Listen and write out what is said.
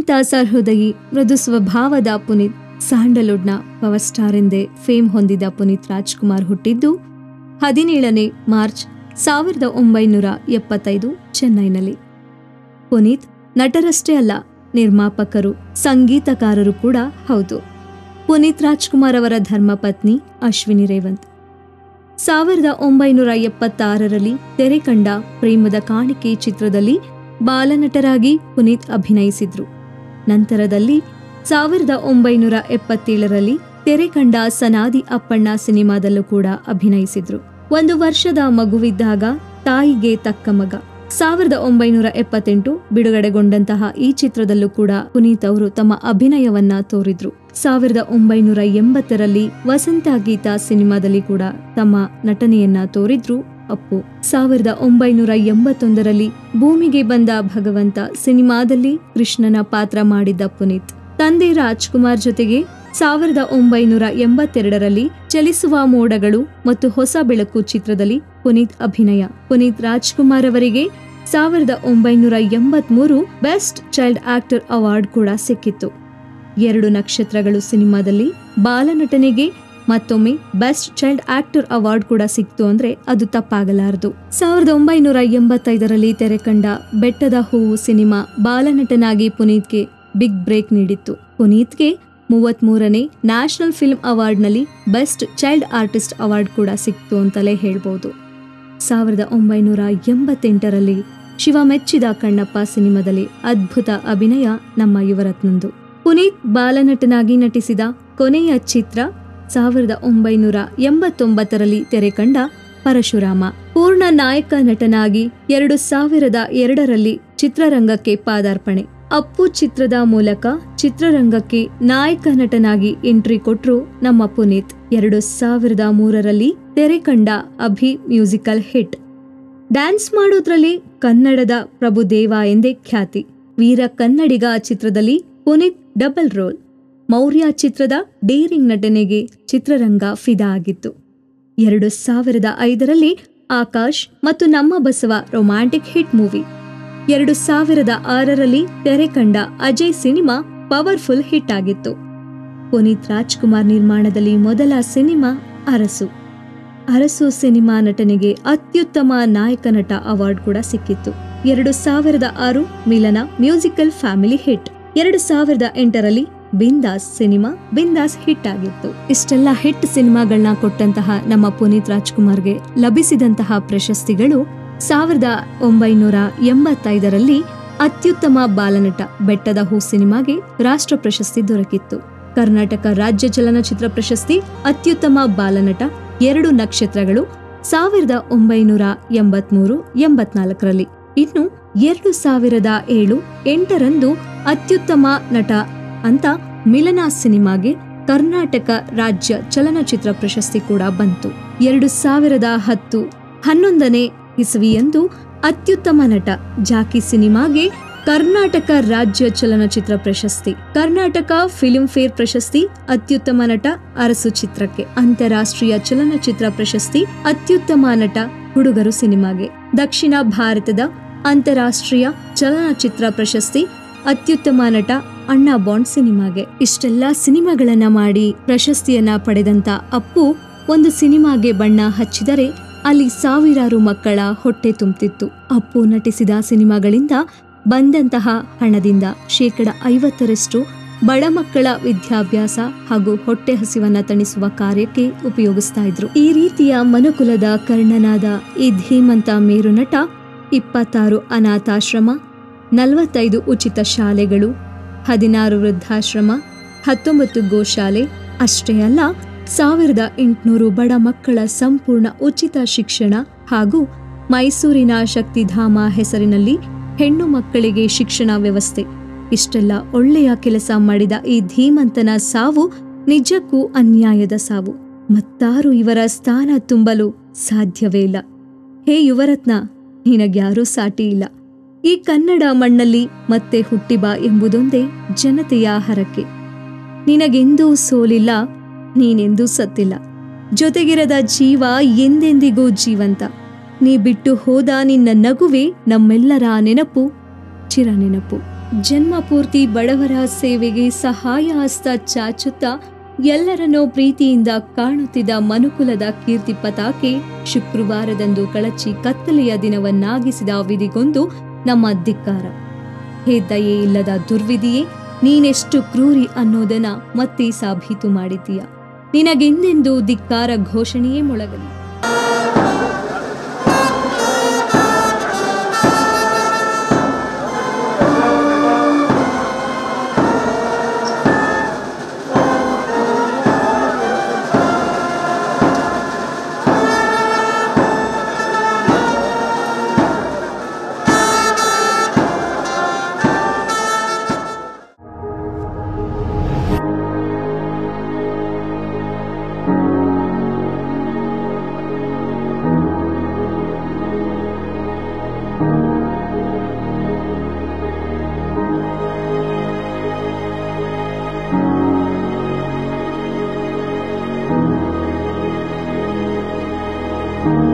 ಅತ್ಯಂತ ಸಹೃದಯಿ ಮೃದು ಸ್ವಭಾವದ ಪುನೀತ್ ಸ್ಯಾಂಡಲ್ವುಡ್ನ ಪವರ್ ಸ್ಟಾರ್ ಎಂದೇ ಫೇಮ್ ಹೊಂದಿದ ಪುನೀತ್ ರಾಜ್ಕುಮಾರ್ ಹುಟ್ಟಿದ್ದು ಹದಿನೇಳನೇ ಮಾರ್ಚ್ ಸಾವಿರದ ಒಂಬೈನೂರ ಎಪ್ಪತ್ತೈದು ಚೆನ್ನೈನಲ್ಲಿ ಪುನೀತ್ ನಟರಷ್ಟೇ ಅಲ್ಲ ನಿರ್ಮಾಪಕರು ಸಂಗೀತಕಾರರು ಕೂಡ ಹೌದು ಪುನೀತ್ ರಾಜ್ಕುಮಾರ್ ಅವರ ಧರ್ಮಪತ್ನಿ ಅಶ್ವಿನಿ ರೇವಂತ್ ಸಾವಿರದ ಒಂಬೈನೂರ ಎಪ್ಪತ್ತಾರರಲ್ಲಿ ತೆರೆ ಕಂಡ ಪ್ರೇಮದ ಕಾಣಿಕೆ ಚಿತ್ರದಲ್ಲಿ ಬಾಲನಟರಾಗಿ ಪುನೀತ್ ಅಭಿನಯಿಸಿದ್ರು ನಂತರದಲ್ಲಿ ಸಾವಿರದ ಒಂಬೈನೂರ ಎಪ್ಪತ್ತೇಳರಲ್ಲಿ ತೆರೆ ಕಂಡ ಸನಾದಿ ಅಪ್ಪಣ್ಣ ಸಿನಿಮಾದಲ್ಲೂ ಕೂಡ ಅಭಿನಯಿಸಿದ್ರು ಒಂದು ವರ್ಷದ ಮಗುವಿದ್ದಾಗ ತಾಯಿಗೆ ತಕ್ಕ ಮಗ ಸಾವಿರದ ಒಂಬೈನೂರ ಎಪ್ಪತ್ತೆಂಟು ಬಿಡುಗಡೆಗೊಂಡಂತಹ ಈ ಚಿತ್ರದಲ್ಲೂ ಕೂಡ ಪುನೀತ್ ಅವರು ತಮ್ಮ ಅಭಿನಯವನ್ನ ತೋರಿದ್ರು ಸಾವಿರದ ಒಂಬೈನೂರ ಎಂಬತ್ತರಲ್ಲಿ ವಸಂತ ಗೀತ ಸಿನಿಮಾದಲ್ಲಿ ಕೂಡ ತಮ್ಮ ನಟನೆಯನ್ನ ತೋರಿದ್ರು ಅಪ್ಪು ಸಾವಿರದ ಒಂಬೈನೂರ ಎಂಬತ್ತೊಂದರಲ್ಲಿ ಭೂಮಿಗೆ ಬಂದ ಭಗವಂತ ಸಿನಿಮಾದಲ್ಲಿ ಕೃಷ್ಣನ ಪಾತ್ರ ಮಾಡಿದ್ದ ಪುನೀತ್ ತಂದೆ ರಾಜ್ಕುಮಾರ್ ಜೊತೆಗೆ ಸಾವಿರದ ಒಂಬೈನೂರ ಎಂಬತ್ತೆರಡರಲ್ಲಿ ಚಲಿಸುವ ಮೋಡಗಳು ಮತ್ತು ಹೊಸ ಬೆಳಕು ಚಿತ್ರದಲ್ಲಿ ಪುನೀತ್ ಅಭಿನಯ ಪುನೀತ್ ರಾಜ್ಕುಮಾರ್ ಅವರಿಗೆ ಸಾವಿರದ ಒಂಬೈನೂರ ಎಂಬತ್ಮೂರು ಬೆಸ್ಟ್ ಚೈಲ್ಡ್ ಆಕ್ಟರ್ ಅವಾರ್ಡ್ ಕೂಡ ಸಿಕ್ಕಿತ್ತು ಎರಡು ನಕ್ಷತ್ರಗಳು ಸಿನಿಮಾದಲ್ಲಿ ಬಾಲನಟನೆಗೆ ಮತ್ತೊಮ್ಮೆ ಬೆಸ್ಟ್ ಚೈಲ್ಡ್ ಆಕ್ಟರ್ ಅವಾರ್ಡ್ ಕೂಡ ಸಿಕ್ತು ಅಂದ್ರೆ ಅದು ತಪ್ಪಾಗಲಾರದು ಸಾವಿರದ ಒಂಬೈನೂರ ಎಂಬತ್ತೈದರಲ್ಲಿ ತೆರೆ ಕಂಡ ಬೆಟ್ಟದ ಹೂವು ಸಿನಿಮಾ ಬಾಲನಟನಾಗಿ ಪುನೀತ್ಗೆ ಬಿಗ್ ಬ್ರೇಕ್ ನೀಡಿತ್ತು ಪುನೀತ್ಗೆ ಮೂವತ್ಮೂರನೇ ನ್ಯಾಷನಲ್ ಫಿಲ್ಮ್ ಅವಾರ್ಡ್ನಲ್ಲಿ ಬೆಸ್ಟ್ ಚೈಲ್ಡ್ ಆರ್ಟಿಸ್ಟ್ ಅವಾರ್ಡ್ ಕೂಡ ಸಿಕ್ತು ಅಂತಲೇ ಹೇಳ್ಬೋದು ಸಾವಿರದ ಒಂಬೈನೂರ ಎಂಬತ್ತೆಂಟರಲ್ಲಿ ಶಿವ ಮೆಚ್ಚಿದ ಕಣ್ಣಪ್ಪ ಸಿನಿಮಾದಲ್ಲಿ ಅದ್ಭುತ ಅಭಿನಯ ನಮ್ಮ ಯುವರತ್ನಂದು ಪುನೀತ್ ಬಾಲನಟನಾಗಿ ನಟಿಸಿದ ಕೊನೆಯ ಚಿತ್ರ ಸಾವಿರದ ಒಂಬೈನೂರ ಎಂಬತ್ತೊಂಬತ್ತರಲ್ಲಿ ತೆರೆ ಕಂಡ ಪರಶುರಾಮ ಪೂರ್ಣ ನಾಯಕ ನಟನಾಗಿ ಎರಡು ಸಾವಿರದ ಎರಡರಲ್ಲಿ ಚಿತ್ರರಂಗಕ್ಕೆ ಪಾದಾರ್ಪಣೆ ಅಪ್ಪು ಚಿತ್ರದ ಮೂಲಕ ಚಿತ್ರರಂಗಕ್ಕೆ ನಾಯಕ ನಟನಾಗಿ ಎಂಟ್ರಿ ಕೊಟ್ರು ನಮ್ಮ ಪುನೀತ್ ಎರಡು ಸಾವಿರದ ಮೂರರಲ್ಲಿ ತೆರೆ ಕಂಡ ಅಭಿ ಮ್ಯೂಸಿಕಲ್ ಹಿಟ್ ಡ್ಯಾನ್ಸ್ ಮಾಡೋದ್ರಲ್ಲಿ ಕನ್ನಡದ ಪ್ರಭುದೇವ ಎಂದೇ ಖ್ಯಾತಿ ವೀರ ಕನ್ನಡಿಗ ಚಿತ್ರದಲ್ಲಿ ಪುನೀತ್ ಡಬಲ್ ರೋಲ್ ಮೌರ್ಯ ಚಿತ್ರದ ಡೇರಿಂಗ್ ನಟನೆಗೆ ಚಿತ್ರರಂಗ ಫಿದಾ ಆಗಿತ್ತು ಎರಡು ಸಾವಿರದ ಐದರಲ್ಲಿ ಆಕಾಶ್ ಮತ್ತು ನಮ್ಮ ಬಸವ ರೊಮ್ಯಾಂಟಿಕ್ ಹಿಟ್ ಮೂವಿ ಎರಡು ಸಾವಿರದ ಆರರಲ್ಲಿ ತೆರೆ ಕಂಡ ಅಜಯ್ ಸಿನಿಮಾ ಪವರ್ಫುಲ್ ಹಿಟ್ ಆಗಿತ್ತು ಪುನೀತ್ ರಾಜ್ಕುಮಾರ್ ನಿರ್ಮಾಣದಲ್ಲಿ ಮೊದಲ ಸಿನಿಮಾ ಅರಸು ಅರಸು ಸಿನಿಮಾ ನಟನೆಗೆ ಅತ್ಯುತ್ತಮ ನಾಯಕ ನಟ ಅವಾರ್ಡ್ ಕೂಡ ಸಿಕ್ಕಿತ್ತು ಎರಡು ಸಾವಿರದ ಆರು ಮಿಲನ ಮ್ಯೂಸಿಕಲ್ ಫ್ಯಾಮಿಲಿ ಹಿಟ್ ಎರಡು ಸಾವಿರದ ಎಂಟರಲ್ಲಿ ಬಿಂದಾಸ್ ಸಿನಿಮಾ ಬಿಂದಾಸ್ ಹಿಟ್ ಆಗಿತ್ತು ಇಷ್ಟೆಲ್ಲ ಹಿಟ್ ಸಿನಿಮಾಗಳನ್ನ ಕೊಟ್ಟಂತಹ ನಮ್ಮ ಪುನೀತ್ ರಾಜ್ಕುಮಾರ್ಗೆ ಲಭಿಸಿದಂತಹ ಪ್ರಶಸ್ತಿಗಳು ಸಾವಿರದ ಒಂಬೈನೂರ ಎಂಬತ್ತೈದರಲ್ಲಿ ಅತ್ಯುತ್ತಮ ಬಾಲನಟ ಬೆಟ್ಟದ ಹೂ ಸಿನಿಮಾಗೆ ರಾಷ್ಟ್ರ ಪ್ರಶಸ್ತಿ ದೊರಕಿತ್ತು ಕರ್ನಾಟಕ ರಾಜ್ಯ ಚಲನಚಿತ್ರ ಪ್ರಶಸ್ತಿ ಅತ್ಯುತ್ತಮ ಬಾಲನಟ ಎರಡು ನಕ್ಷತ್ರಗಳು ಸಾವಿರದ ಒಂಬೈನೂರ ಎಂಬತ್ಮೂರು ಎಂಬತ್ನಾಲ್ಕರಲ್ಲಿ ಇನ್ನು ಎರಡು ಸಾವಿರದ ಏಳು ಎಂಟರಂದು ಅತ್ಯುತ್ತಮ ನಟ ಅಂತ ಮಿಲನ ಸಿನಿಮಾಗೆ ಕರ್ನಾಟಕ ರಾಜ್ಯ ಚಲನಚಿತ್ರ ಪ್ರಶಸ್ತಿ ಕೂಡ ಬಂತು ಎರಡು ಸಾವಿರದ ಹತ್ತು ಹನ್ನೊಂದನೇ ಇಸವಿಯಂದು ಅತ್ಯುತ್ತಮ ನಟ ಜಾಕಿ ಸಿನಿಮಾಗೆ ಕರ್ನಾಟಕ ರಾಜ್ಯ ಚಲನಚಿತ್ರ ಪ್ರಶಸ್ತಿ ಕರ್ನಾಟಕ ಫಿಲ್ಮ್ ಫೇರ್ ಪ್ರಶಸ್ತಿ ಅತ್ಯುತ್ತಮ ನಟ ಅರಸು ಚಿತ್ರಕ್ಕೆ ಅಂತಾರಾಷ್ಟ್ರೀಯ ಚಲನಚಿತ್ರ ಪ್ರಶಸ್ತಿ ಅತ್ಯುತ್ತಮ ನಟ ಹುಡುಗರು ಸಿನಿಮಾಗೆ ದಕ್ಷಿಣ ಭಾರತದ ಅಂತಾರಾಷ್ಟ್ರೀಯ ಚಲನಚಿತ್ರ ಪ್ರಶಸ್ತಿ ಅತ್ಯುತ್ತಮ ನಟ ಅಣ್ಣ ಬಾಂಡ್ ಸಿನಿಮಾಗೆ ಇಷ್ಟೆಲ್ಲ ಸಿನಿಮಾಗಳನ್ನ ಮಾಡಿ ಪ್ರಶಸ್ತಿಯನ್ನ ಪಡೆದಂತ ಅಪ್ಪು ಒಂದು ಸಿನಿಮಾಗೆ ಬಣ್ಣ ಹಚ್ಚಿದರೆ ಅಲ್ಲಿ ಸಾವಿರಾರು ಮಕ್ಕಳ ಹೊಟ್ಟೆ ತುಂಬ್ತಿತ್ತು ಅಪ್ಪು ನಟಿಸಿದ ಸಿನಿಮಾಗಳಿಂದ ಬಂದಂತಹ ಹಣದಿಂದ ಶೇಕಡ ಐವತ್ತರಷ್ಟು ಬಡ ಮಕ್ಕಳ ವಿದ್ಯಾಭ್ಯಾಸ ಹಾಗೂ ಹೊಟ್ಟೆ ಹಸಿವನ್ನ ತಣಿಸುವ ಕಾರ್ಯಕ್ಕೆ ಉಪಯೋಗಿಸ್ತಾ ಇದ್ರು ಈ ರೀತಿಯ ಮನುಕುಲದ ಕರ್ಣನಾದ ಈ ಧೀಮಂತ ಮೇರು ನಟ ಇಪ್ಪತ್ತಾರು ಅನಾಥಾಶ್ರಮ ನಲವತ್ತೈದು ಉಚಿತ ಶಾಲೆಗಳು ಹದಿನಾರು ವೃದ್ಧಾಶ್ರಮ ಹತ್ತೊಂಬತ್ತು ಗೋಶಾಲೆ ಅಷ್ಟೇ ಅಲ್ಲ ಸಾವಿರದ ಎಂಟುನೂರು ಬಡ ಮಕ್ಕಳ ಸಂಪೂರ್ಣ ಉಚಿತ ಶಿಕ್ಷಣ ಹಾಗೂ ಮೈಸೂರಿನ ಶಕ್ತಿಧಾಮ ಹೆಸರಿನಲ್ಲಿ ಹೆಣ್ಣು ಮಕ್ಕಳಿಗೆ ಶಿಕ್ಷಣ ವ್ಯವಸ್ಥೆ ಇಷ್ಟೆಲ್ಲ ಒಳ್ಳೆಯ ಕೆಲಸ ಮಾಡಿದ ಈ ಧೀಮಂತನ ಸಾವು ನಿಜಕ್ಕೂ ಅನ್ಯಾಯದ ಸಾವು ಮತ್ತಾರು ಇವರ ಸ್ಥಾನ ತುಂಬಲು ಸಾಧ್ಯವೇ ಇಲ್ಲ ಹೇ ಯುವರತ್ನ ನಿನಗ್ಯಾರೂ ಸಾಟಿ ಇಲ್ಲ ಈ ಕನ್ನಡ ಮಣ್ಣಲ್ಲಿ ಮತ್ತೆ ಹುಟ್ಟಿಬಾ ಎಂಬುದೊಂದೇ ಜನತೆಯ ಹರಕೆ ನಿನಗೆಂದೂ ಸೋಲಿಲ್ಲ ನೀನೆಂದೂ ಸತ್ತಿಲ್ಲ ಜೊತೆಗಿರದ ಜೀವ ಎಂದೆಂದಿಗೂ ಜೀವಂತ ನೀ ಬಿಟ್ಟು ಹೋದ ನಿನ್ನ ನಗುವೆ ನಮ್ಮೆಲ್ಲರ ನೆನಪು ಚಿರ ನೆನಪು ಜನ್ಮ ಪೂರ್ತಿ ಬಡವರ ಸೇವೆಗೆ ಸಹಾಯ ಹಸ್ತ ಚಾಚುತ್ತಾ ಎಲ್ಲರನ್ನೂ ಪ್ರೀತಿಯಿಂದ ಕಾಣುತ್ತಿದ್ದ ಮನುಕುಲದ ಕೀರ್ತಿ ಪತಾಕೆ ಶುಕ್ರವಾರದಂದು ಕಳಚಿ ಕತ್ತಲೆಯ ದಿನವನ್ನಾಗಿಸಿದ ವಿಧಿಗೊಂದು ನಮ್ಮ ಧಿಕ್ಕಾರ ಹೇ ದಯೆ ಇಲ್ಲದ ದುರ್ವಿಧಿಯೇ ನೀನೆಷ್ಟು ಕ್ರೂರಿ ಅನ್ನೋದನ್ನ ಮತ್ತೆ ಸಾಬೀತು ಮಾಡಿದ್ದೀಯ ನಿನಗೆಂದೆಂದು ಧಿಕ್ಕಾರ ಘೋಷಣೆಯೇ ಮೊಳಗಲಿ thank you